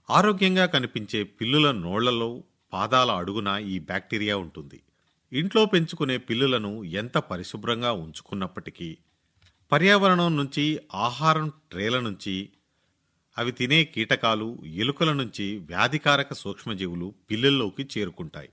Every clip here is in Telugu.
ఆరోగ్యంగా కనిపించే పిల్లుల నోళ్లలో పాదాల అడుగున ఈ బ్యాక్టీరియా ఉంటుంది ఇంట్లో పెంచుకునే పిల్లులను ఎంత పరిశుభ్రంగా ఉంచుకున్నప్పటికీ పర్యావరణం నుంచి ఆహారం ట్రేల నుంచి అవి తినే కీటకాలు ఎలుకల నుంచి వ్యాధికారక సూక్ష్మజీవులు పిల్లుల్లోకి చేరుకుంటాయి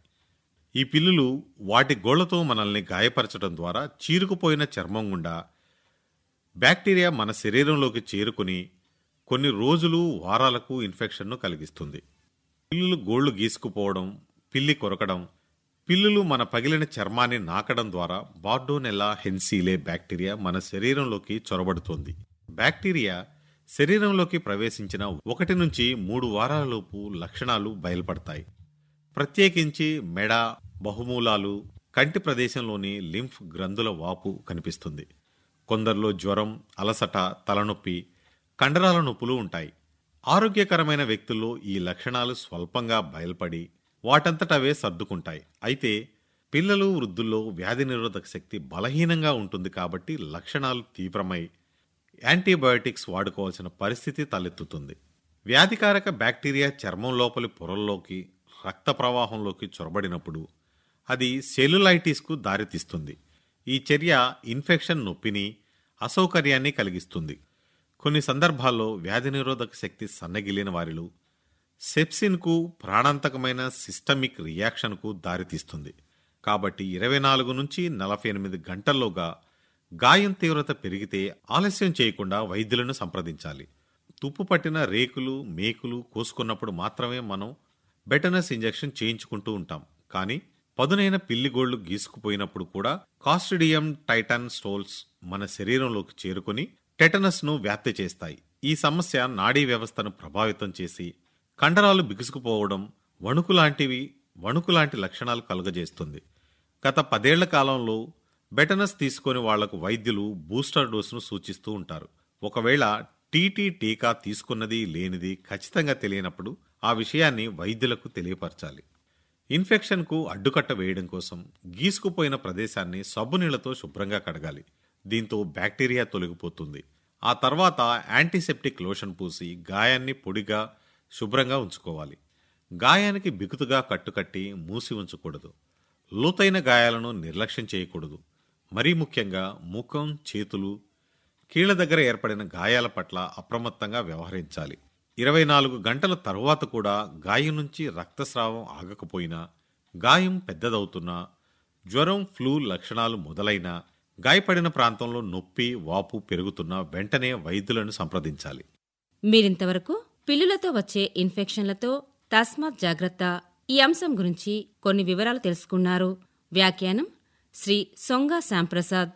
ఈ పిల్లులు వాటి గోళ్లతో మనల్ని గాయపరచడం ద్వారా చీరుకుపోయిన చర్మం గుండా బ్యాక్టీరియా మన శరీరంలోకి చేరుకుని కొన్ని రోజులు వారాలకు ఇన్ఫెక్షన్ను కలిగిస్తుంది పిల్లులు గోళ్లు గీసుకుపోవడం పిల్లి కొరకడం పిల్లులు మన పగిలిన చర్మాన్ని నాకడం ద్వారా బార్డోనెల్లా హెన్సీలే బ్యాక్టీరియా మన శరీరంలోకి చొరబడుతోంది బ్యాక్టీరియా శరీరంలోకి ప్రవేశించిన ఒకటి నుంచి మూడు వారాలలోపు లక్షణాలు బయలుపడతాయి ప్రత్యేకించి మెడ బహుమూలాలు కంటి ప్రదేశంలోని లింఫ్ గ్రంథుల వాపు కనిపిస్తుంది కొందరిలో జ్వరం అలసట తలనొప్పి కండరాల నొప్పులు ఉంటాయి ఆరోగ్యకరమైన వ్యక్తుల్లో ఈ లక్షణాలు స్వల్పంగా బయల్పడి వాటంతటవే సర్దుకుంటాయి అయితే పిల్లలు వృద్ధుల్లో వ్యాధి నిరోధక శక్తి బలహీనంగా ఉంటుంది కాబట్టి లక్షణాలు తీవ్రమై యాంటీబయోటిక్స్ వాడుకోవాల్సిన పరిస్థితి తలెత్తుతుంది వ్యాధికారక బ్యాక్టీరియా చర్మం లోపలి పొరల్లోకి రక్త ప్రవాహంలోకి చొరబడినప్పుడు అది సెల్యులైటిస్కు దారితీస్తుంది ఈ చర్య ఇన్ఫెక్షన్ నొప్పిని అసౌకర్యాన్ని కలిగిస్తుంది కొన్ని సందర్భాల్లో వ్యాధి నిరోధక శక్తి సన్నగిలిన వారిలో సెప్సిన్కు ప్రాణాంతకమైన సిస్టమిక్ రియాక్షన్కు దారితీస్తుంది కాబట్టి ఇరవై నాలుగు నుంచి నలభై ఎనిమిది గంటల్లోగా గాయం తీవ్రత పెరిగితే ఆలస్యం చేయకుండా వైద్యులను సంప్రదించాలి తుప్పు పట్టిన రేకులు మేకులు కోసుకున్నప్పుడు మాత్రమే మనం బెటనస్ ఇంజెక్షన్ చేయించుకుంటూ ఉంటాం కానీ పదునైన పిల్లిగోళ్లు గీసుకుపోయినప్పుడు కూడా కాస్టిడియం టైటాన్ స్టోల్స్ మన శరీరంలోకి చేరుకుని టెటనస్ను వ్యాప్తి చేస్తాయి ఈ సమస్య నాడీ వ్యవస్థను ప్రభావితం చేసి కండరాలు బిగుసుకుపోవడం వణుకు లాంటివి వణుకు లాంటి లక్షణాలు కలుగజేస్తుంది గత పదేళ్ల కాలంలో బెటనస్ తీసుకొని వాళ్లకు వైద్యులు బూస్టర్ డోసును సూచిస్తూ ఉంటారు ఒకవేళ టీటీ టీకా తీసుకున్నది లేనిది ఖచ్చితంగా తెలియనప్పుడు ఆ విషయాన్ని వైద్యులకు తెలియపరచాలి ఇన్ఫెక్షన్కు అడ్డుకట్ట వేయడం కోసం గీసుకుపోయిన ప్రదేశాన్ని సబ్బు నీళ్లతో శుభ్రంగా కడగాలి దీంతో బ్యాక్టీరియా తొలగిపోతుంది ఆ తర్వాత యాంటీసెప్టిక్ లోషన్ పూసి గాయాన్ని పొడిగా శుభ్రంగా ఉంచుకోవాలి గాయానికి బిగుతుగా కట్టుకట్టి మూసి ఉంచకూడదు లోతైన గాయాలను నిర్లక్ష్యం చేయకూడదు మరీ ముఖ్యంగా ముఖం చేతులు కీళ్ల దగ్గర ఏర్పడిన గాయాల పట్ల అప్రమత్తంగా వ్యవహరించాలి ఇరవై నాలుగు గంటల తరువాత కూడా గాయం నుంచి రక్తస్రావం ఆగకపోయినా గాయం పెద్దదవుతున్నా జ్వరం ఫ్లూ లక్షణాలు మొదలైనా గాయపడిన ప్రాంతంలో నొప్పి వాపు పెరుగుతున్నా వెంటనే వైద్యులను సంప్రదించాలి మీరింతవరకు పిల్లులతో వచ్చే ఇన్ఫెక్షన్లతో తస్మాత్ జాగ్రత్త ఈ అంశం గురించి కొన్ని వివరాలు తెలుసుకున్నారు వ్యాఖ్యానం శ్రీ సొంగ శ్యాంప్రసాద్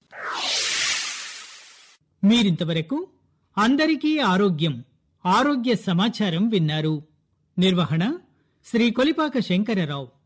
మీరింతవరకు అందరికీ ఆరోగ్యం ఆరోగ్య సమాచారం విన్నారు నిర్వహణ శ్రీ కొలిపాక శంకరరావు